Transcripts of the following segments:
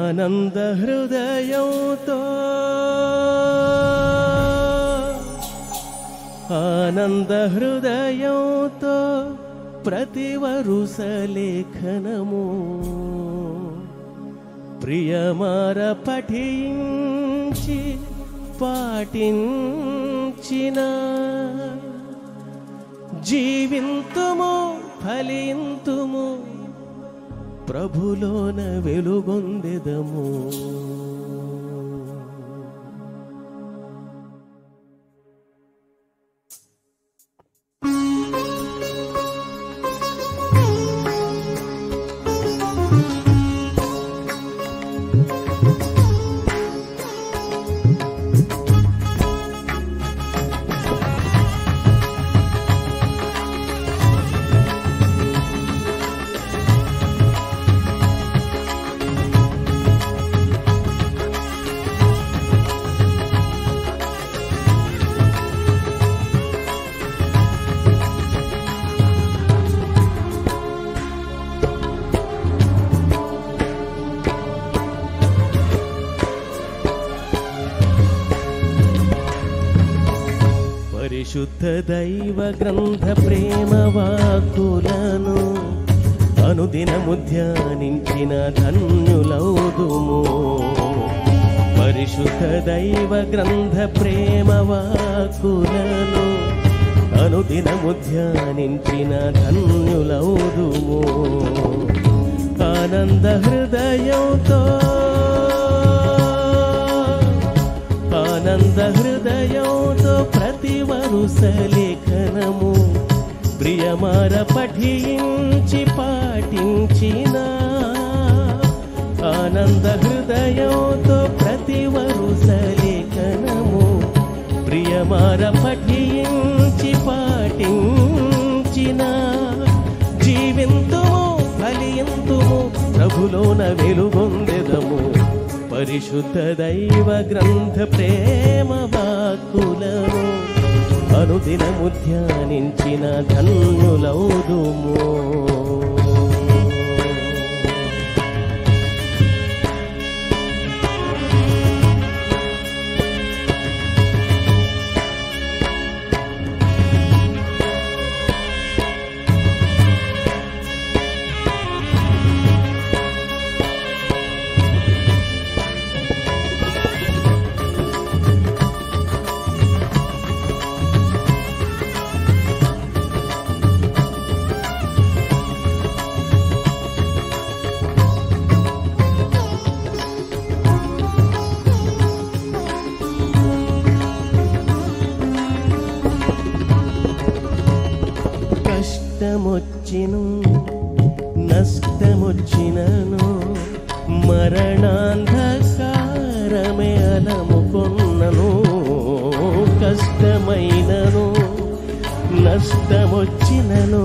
ఆనంద హృదయంతో ఆనంద హృదయంతో ప్రతి వరుస లేఖనము ప్రియమార పఠించి పాటించిన జీవింతుము ఫలింతుము ప్రభులోన వెలుగొందెదము పరిశుద్ధ దైవ గ్రంథ ప్రేమ వాక్కులను అనుదినము ధ్యానించిన ధన్యులౌదుము పరిశుద్ధ దైవ గ్రంథ ప్రేమ వాక్కులను అనుదినము ధ్యానించిన ధన్యులౌదుము ఆనంద హృదయంతో ఆనంద హృదయంతో ప్రతి వరుస లేఖనము ప్రియమార పఠించి పాటించిన ఆనంద హృదయంతో ప్రతి వరుస లేఖనము ప్రియమార పఠించి పాటించిన జీవింతుము ఫలింతుము ప్రభులోన వెలుగొందెదము పరిశుద్ధ దైవ గ్రంథ ప్రేమ వాక్కులను అనుదినము ధ్యానించిన ధన్యులౌదుము కష్టమొచ్చిను నష్టమొచ్చినను మరణాంధకారమే అలముకొన్నను కష్టమైనను నష్టమొచ్చినను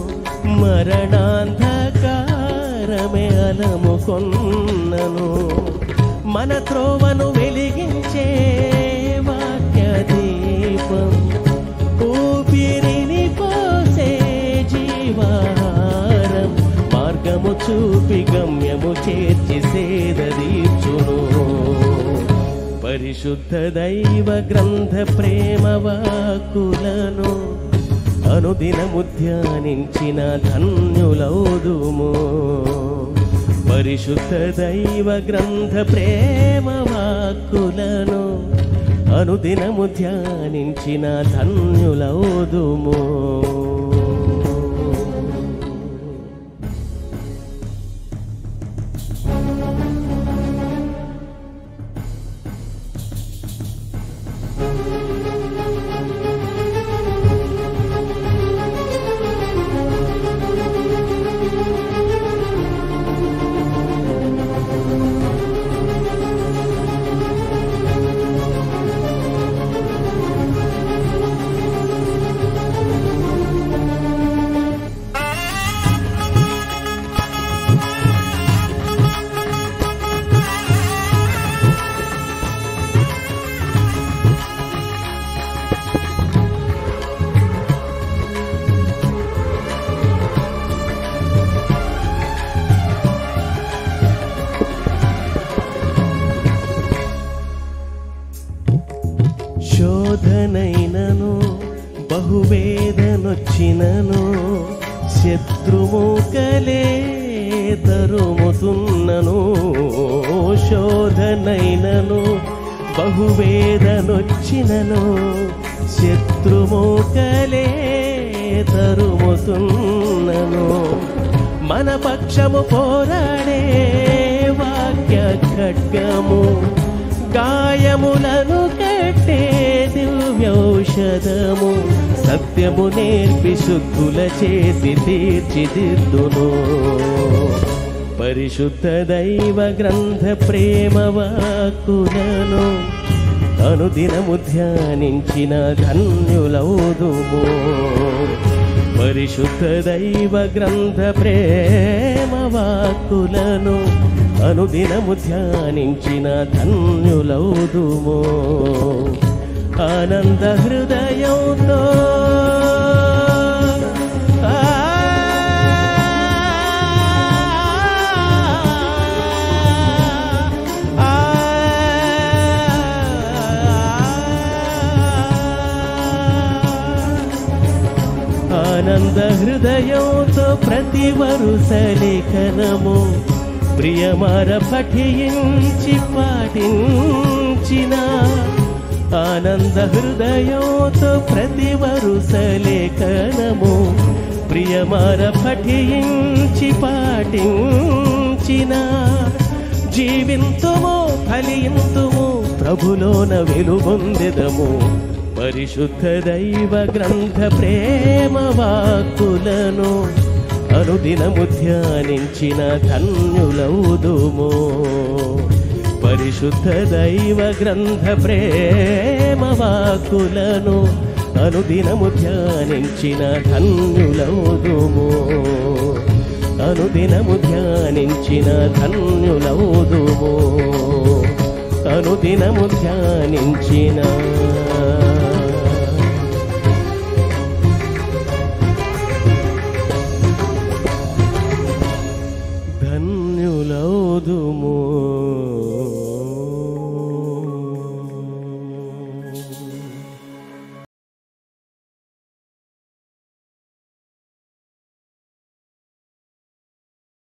మరణాంధకారమే అలముకొన్నను మన త్రోవను వెలిగించే వాక్య దీపం ఊపిరిని పోసే జీవాహారం మార్గము చూపి గమ్యము చేర్చి సేదీర్చును పరిశుద్ధ దైవ గ్రంథ ప్రేమ వాక్కులను అనుదినము ధ్యానించిన ధన్యులౌదుము పరిశుద్ధ దైవ గ్రంథ ప్రేమ వాక్కులను అనుదినము ధ్యానించిన ధన్యులౌదుము శోధనైనను బహువేదనొచ్చినను శత్రుముకలే తరుముతున్నను శోధనైనను బహువేదనొచ్చినను శత్రుముకలే తరుముతున్నను మన పక్షము పోరాడే వాక్య ఖడ్గము గాయములను కట్టే దివ్యౌషధము సత్యము నేర్పి శుద్ధుల చేసి తీర్చిదిద్దును పరిశుద్ధ దైవ గ్రంథ ప్రేమ వాక్కులను అనుదినము ధ్యానించిన ధన్యులౌదుము పరిశుద్ధ దైవ గ్రంథ ప్రేమ వాక్కులను అనుదినము ధ్యానించిన ధన్యులౌదుము ఆనంద హృదయంతో ఆ ఆనంద హృదయంతో ప్రతి వరుస లేఖనము ప్రియమర పఠించి పాటించిన ఆనంద హృదయంతో ప్రతి వరుస లేఖనము ప్రియమర పఠించి పాటించిన జీవింతుము ఫలింతుము ప్రభులోన వెలుగొందెదము పరిశుద్ధ దైవ గ్రంథ ప్రేమ వాక్కులను అనుదినము ధ్యానించిన ధన్యులౌదుము పరిశుద్ధ దైవ గ్రంథ ప్రేమ వాక్కులను అనుదినము ధ్యానించిన ధన్యులౌదుము అనుదినము ధ్యానించిన ధన్యులౌదుము అనుదినము ధ్యానించిన